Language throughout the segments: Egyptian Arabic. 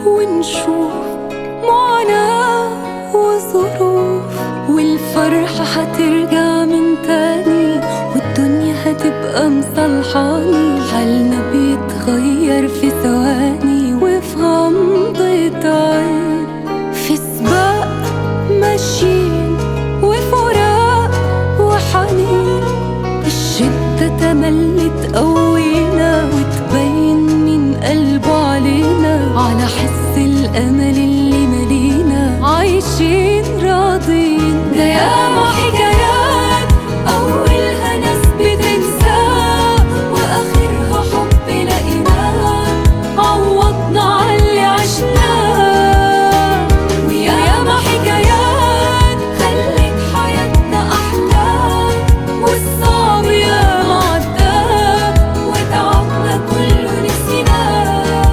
ونشوف معاناة وظروف والفرحة هترجع من تاني والدنيا هتبقى مصلحاني حالنا بيتغير في ثواني وفي غمضة عين في سباق ماشيين وفراق وحنين الشدة تملي تقوينا وتبين من قلبه علينا على حس الأمل اللي ملينا عايشين راضين ده ياما حكايات أولها ناس بتنساه وآخرها حب لقيناه عوضنا عاللي عشناه وياما حكايات خلت حياتنا أحلى والصعب ياما عداه وتعبنا كله نسيناه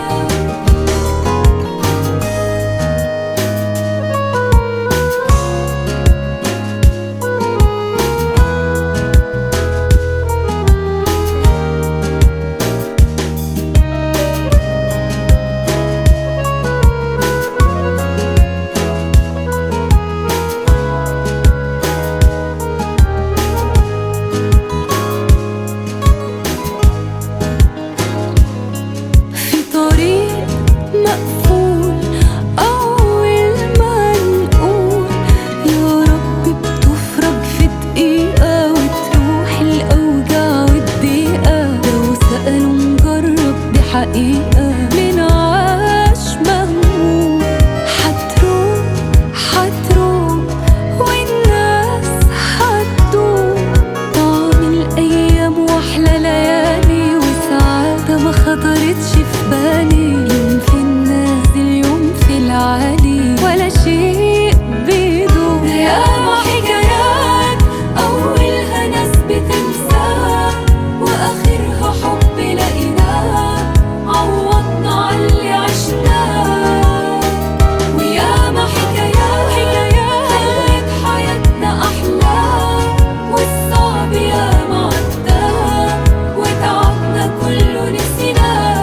في طريق مقفول أول ما نقول يا رب بتفرج في دقيقة وتروح الأوجاع والضيقة لو سألوا نجرب دي حقيقة من عاش مهموم هتروح هتروح والناس هتدوم طعم الأيام وأحلى ليالي وسعادة ما خطرتش في بالي يوم في النازل يوم في العالي ولا شيء بيدوم ياما حكايات أولها ناس بتنساه وآخرها حب لقيناه عوضنا عاللي عشناه وياما حكايات حكايات خلت حياتنا أحلى والصعب ياما عداه وتعبنا كله نسيناه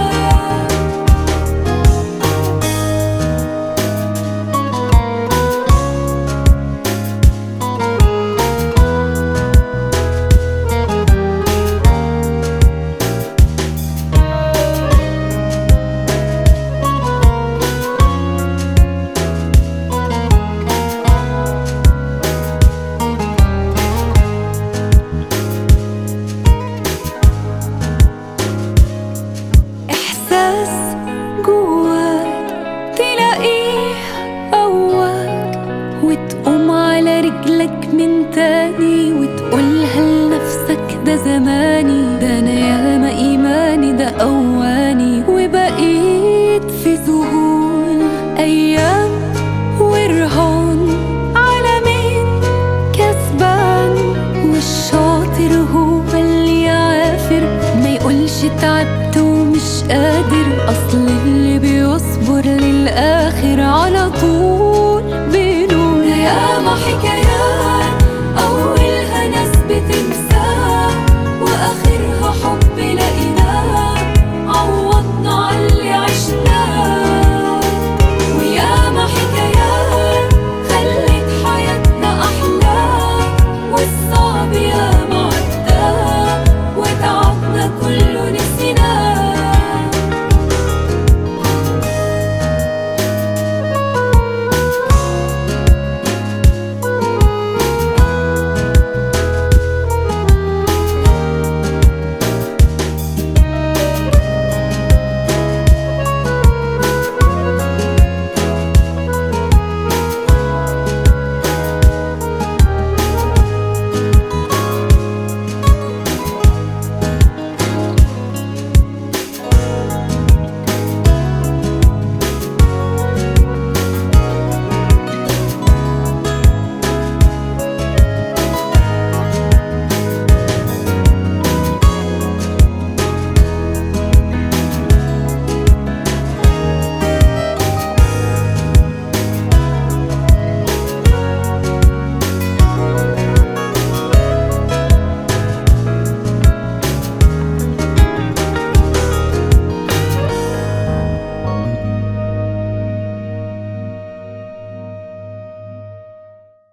إحساس جواك تلاقيه قواك وتقوم على رجلك من تاني وتقولها لنفسك ده زماني ده أنا ياما إيماني ده أواني وبقيت في ذهول أيام ورهان على مين كسبان والشاطر هو اللي يعافر ما يقولش تعبت ومش قادر اصل اللي بيصبر للاخر على طول